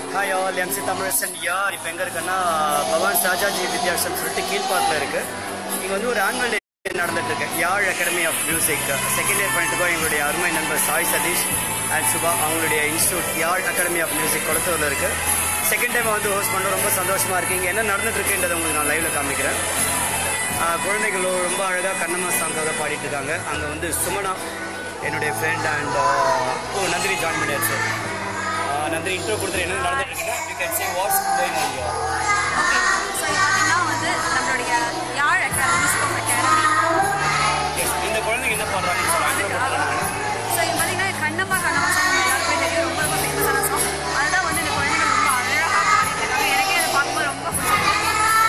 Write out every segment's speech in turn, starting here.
Hi all MC தமிழசன் யார் இப்போ எங்கே இருக்குன்னா பவான் ஷாஜாஜி வித்யாசம் சொல்லிட்டு கீழ்பாக்கில் இருக்கு இங்கே வந்து ஒரு ஆனுவல் டே நடந்துட்டு இருக்கு Yazh academy of music second year பண்ணிட்டு போய் எங்களுடைய அருமை நண்பர் சாய் சதீஷ் அண்ட் சுபா அவங்களுடைய institute Yazh academy of music குளத்தூரில் இருக்கு செகண்ட் டைம் வந்து ஹோஸ்ட் பண்ணுறது ரொம்ப சந்தோஷமா இருக்கு இங்கே என்ன நடந்துட்டு இருக்குன்றதை உங்களுக்கு நான் லைவ்ல காமிக்கிறேன் ஆஹ் குழந்தைகளும் ரொம்ப அழகாக கண்ணம்மா சாங்காக பாடிட்டு இருக்காங்க அங்கே வந்து சுமனா என்னுடைய friend and oh Nandini join பண்ணியாச்சு ஆஹ் நந்தினி இன்ட்ரோ கொடுத்துட்டு என்ன நடந்துட்டு இருக்குன்னா you can say what's going on you okay so இது பார்த்தீங்கன்னா வந்து நம்மளுடைய யாழ் அகாடமி ஸ்கூல் அகாடமி இந்த குழந்தைங்க என்ன பண்ணுறாங்கன்னு சொல்லுவாங்க intro கொடுத்துறாங்க. ஸோ இது பார்த்தீங்கன்னா கண்ணம்மா கண்ணம்மா சாங் எல்லாருக்குமே தெரியும் ரொம்ப ரொம்ப ஃபேமஸான சாங் அதுதான் வந்து இந்த குழந்தைகள் ரொம்ப அழகாக பாடிட்டு இருக்காங்க எனக்கே அதை பார்க்கும்போது ரொம்ப பிடிச்சிருக்கு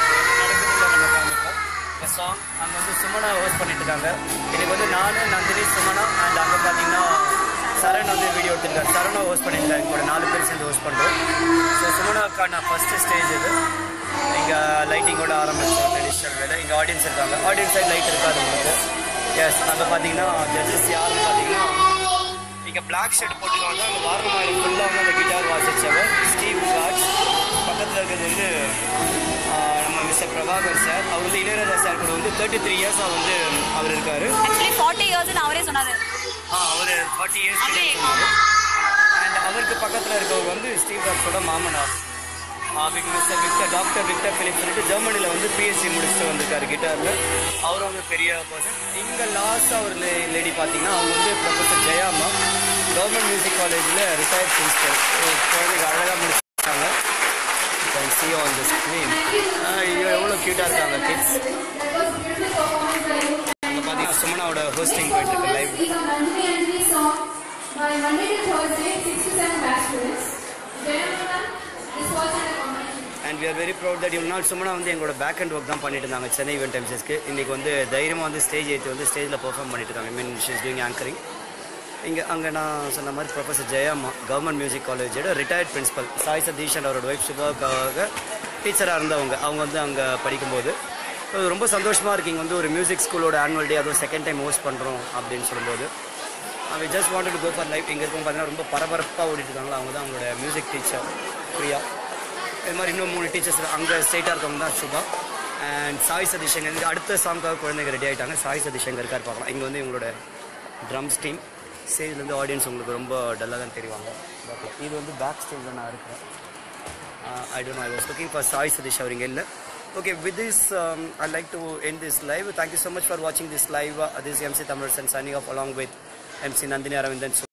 சாங் அங்கே வந்து சுமனா ஹோஸ்ட் பண்ணிட்டு இருக்காங்க இதுக்கு வந்து நான் நந்தினி சுமனா அண்ட் அங்கே பார்த்தீங்கன்னா சரண் வந்து வீடியோ எடுத்துருக்காரு சரணா ஹோஸ்ட் பண்ணியிருக்காங்க கூட நாலு பேர் சேர்ந்து ஹோஸ்ட் பண்ணுறோம் ஸோ சுமனாக்கான ஃபர்ஸ்ட் ஸ்டேஜ் இது இங்கே லைட்டிங்கோட ஆரம்பிச்சோம் ட்ரெடிஷ்னல் வேலை இங்கே ஆடியன்ஸ் இருக்காங்க ஆடியன்ஸ் சைட் லைட் இருக்காது உங்களுக்கு எஸ் அங்கே பார்த்தீங்கன்னா ஜட்ஜஸ் யாருன்னு பார்த்தீங்கன்னா இங்கே பிளாக் ஷர்ட் போட்டுருக்காங்க அங்கே வாரணமாயிரம் ஃபுல்லாக வந்து அந்த கிட்டார் வாசிச்சவர் ஸ்டீவ் ராஜ் பக்கத்தில் இருக்கிறது வந்து ஆஹ், நம்ம மிஸ்டர் பிரபாகர் சார் அவர் வந்து இளையராஜா சார் கூட வந்து தேர்ட்டி த்ரீ இயர்ஸ் வந்து அவர் இருக்காரு ஆக்சுவலி ஃபார்ட்டி இயர்ஸ்னு அவரே சொன்னார் ஆ அவர் ஃபார்ட்டி இயர்ஸ் அப்படியே அண்ட் அவருக்கு பக்கத்தில் இருக்கவர் வந்து ஸ்டீவ் ராஜோட மாமனார் mister Victor doctor Victor Philip சொல்லிட்டு ஜெர்மனியில் வந்து பிஎஸ்சி முடிச்சுட்டு வந்திருக்காரு கிட்டாரில் அவர் வந்து பெரிய பர்சன் இங்கே லாஸ்ட்டாக ஒரு லேடி பார்த்தீங்கன்னா அவங்க வந்து ப்ரொஃபஸர் ஜெயாமா கவர்மெண்ட் மியூசிக் காலேஜில் ரிட்டையர்ட் பிரின்சிபல் குழந்தைங்க அழகாக முடிச்சிருக்காங்க can see on the screen. ஐயோ எவ்வளோ க்யூட்டாக இருக்காங்க கிட்ஸ் அங்கே பார்த்தீங்கன்னா சுமனாவோட ஹோஸ்டிங் போயிட்டு இருக்கு live Nandini Anjali song by Monday to Thursday, 6 to 7 batch students. Jayamana is watching the competition. And we are very proud that இவ்வளோ நாள் சுமனா வந்து எங்களோட பேக் அண்ட் ஒர்க் தான் பண்ணிட்டு இருந்தாங்க சென்னை ஈவென்ட் டைம்ஸஸ்க்கு இன்றைக்கி வந்து தைரியமாக வந்து ஸ்டேஜ் ஏற்றி வந்து ஸ்டேஜில் பெர்ஃபார்ம் பண்ணிட்டு இருக்காங்க மீன் ஷீஸ் டூயிங் ஆங்கரிங் இங்கே அங்கே நான் சொன்ன மாதிரி ப்ரொஃபஸர் ஜெயம்மா கவர்மெண்ட் மியூசிக் காலேஜோட retired principal Sai Satheesh and அவரோட ஒய்ஃப் சுபாவுக்காக டீச்சராக இருந்தவங்க அவங்க வந்து அங்கே படிக்கும்போது அது ரொம்ப சந்தோஷமாக இருக்கு இங்கே வந்து ஒரு மியூசிக் ஸ்கூலோட ஆனுவல் டே அதுவும் செகண்ட் டைம் ஹோஸ்ட் பண்ணுறோம் அப்படின்னு சொல்லும்போது அவங்க just wanted to go for life இங்கே இருக்கும் பார்த்தீங்கன்னா ரொம்ப பரபரப்பாக ஓடிட்டு இருக்காங்களா அவங்க தான் அவங்களோட மியூசிக் டீச்சர் பிரியா இது மாதிரி இன்னும் மூணு டீச்சர்ஸ் அங்கே ஸ்ட்ரெயிட்டாக இருக்கவங்க தான் சுபா அண்ட் சாய் சதீஷங்கர் இங்கே அடுத்த சாங்காக குழந்தைங்க ரெடி ஆகிட்டாங்க சாய் சதீஷங்கர் இருக்கார் பார்க்கலாம் இங்கே வந்து இவங்களோட ட்ரம்ஸ் டீம் ஸ்டேஜ்லேருந்து ஆடியன்ஸ் உங்களுக்கு ரொம்ப டல்லாக தான் தெரிவாங்க பார்க்கலாம் இது வந்து பேக் ஸ்டேஜில் நான் இருக்கிறேன் I don't I was looking for Sai Satheesh அவர் இங்கே இல்லை okay with this I like to end this live thank you so much for வாட்சிங் this live this MC Tamil sun signing off along with MC Nandini Aravindan